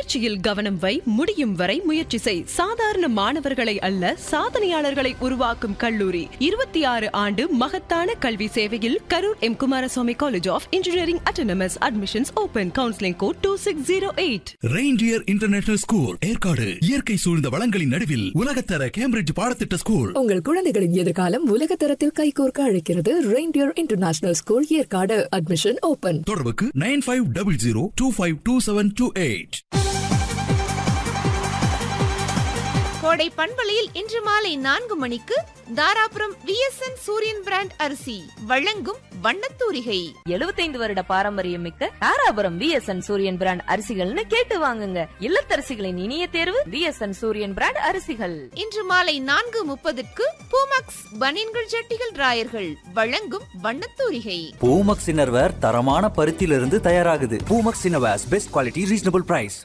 முயற்சியில் கவனம் வை முடியும் வரை முயற்சி செய் சாதாரண மாணவர்களை அல்ல சாதனையாளர்களை உருவாக்கும் கல்லூரி இருபத்தி ஆறு ஆண்டு மகத்தான கல்வி சேவையில் Karur M Kumaraswamy college of engineering autonomous admissions open counselling code two six zero eight Reindeer International School Yercaud இயற்கை சூழ்ந்த வளங்களின் நடுவில் உலகத்தர கேம்பிரிட்ஜ் பாடத்திட்ட ஸ்கூல் உங்கள் குழந்தைகளின் எதிர்காலம் உலக தரத்தில் கைகோர்க்க அழைக்கிறது Reindeer International School Yercaud admission open தொடர்புக்கு nine five double zero two five two seven two eight கோடை பண்பலையில் இன்று மாலை நான்கு மணிக்கு தாராபுரம் விஎஸ்என் சூரியன் பிராண்ட் அரிசி வழங்கும் வண்ணத்தூரிகை எழுபத்தைந்து வருட பாரம்பரியம் மிக்க தாராபுரம் விஎஸ்என் சூரியன் பிராண்ட் அரிசிகள்னு கேட்டு வாங்குங்க இல்லத்தரசிகளின் இனிய தேர்வு விஎஸ்என் சூரியன் பிராண்ட் அரிசிகள் இன்று மாலை நான்கு முப்பதுக்கு பூமாக்ஸ் பனியன்கள் ஜட்டிகள் ராயர்கள் வழங்கும் வண்ணத்தூரிகை பூமக்ஸ் இன்னர்வேர் தரமான பருத்தியிலிருந்து தயாராகுது Poomex innerwears best quality reasonable price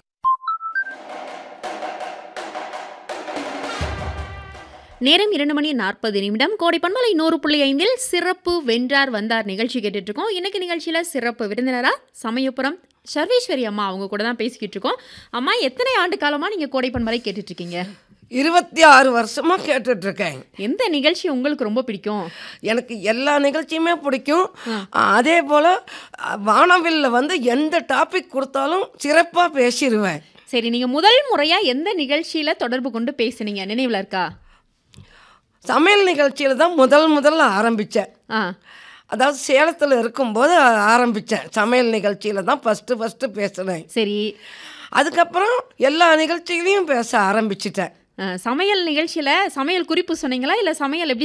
நேரம் இரண்டு மணி நாற்பது நிமிடம் கோடை பண்பலை நூறு புள்ளி ஐந்தில் சிறப்பு வென்றார் வந்தார் நிகழ்ச்சி கேட்டுட்டு இருக்கோம் இன்னைக்கு நிகழ்ச்சியில் சிறப்பு விருந்தினரா சமயபுரம் சர்வேஸ்வரி அம்மா அவங்க கூட தான் பேசிக்கிட்டு இருக்கோம் அம்மா எத்தனை ஆண்டு காலமாக நீங்கள் கோடை பண்பலை கேட்டுட்டு இருக்கீங்க இருபத்தி ஆறு வருஷமா கேட்டுட்டு இருக்கேன் எந்த நிகழ்ச்சி உங்களுக்கு ரொம்ப பிடிக்கும் எனக்கு எல்லா நிகழ்ச்சியுமே பிடிக்கும் அதே போல் வானவில்ல வந்து எந்த டாபிக் கொடுத்தாலும் சிறப்பாக பேசிடுவேன் சரி நீங்கள் முதல் முறையாக எந்த நிகழ்ச்சியில் தொடர்பு கொண்டு பேசுனீங்க நினைவில் இருக்கா சமையல் நிகழ்ச்சியில் தான் முதல் முதல்ல ஆரம்பித்தேன் ஆ அதாவது சேலத்தில் இருக்கும்போது ஆரம்பித்தேன் சமையல் நிகழ்ச்சியில் தான் ஃபஸ்ட்டு ஃபஸ்ட்டு பேசினேன் சரி அதுக்கப்புறம் எல்லா நிகழ்ச்சியிலையும் பேச ஆரம்பிச்சிட்டேன் ஆ, சமையல் நிகழ்ச்சியில் சமையல் குறிப்பு சொன்னீங்களா இல்லை சமையல் எப்படி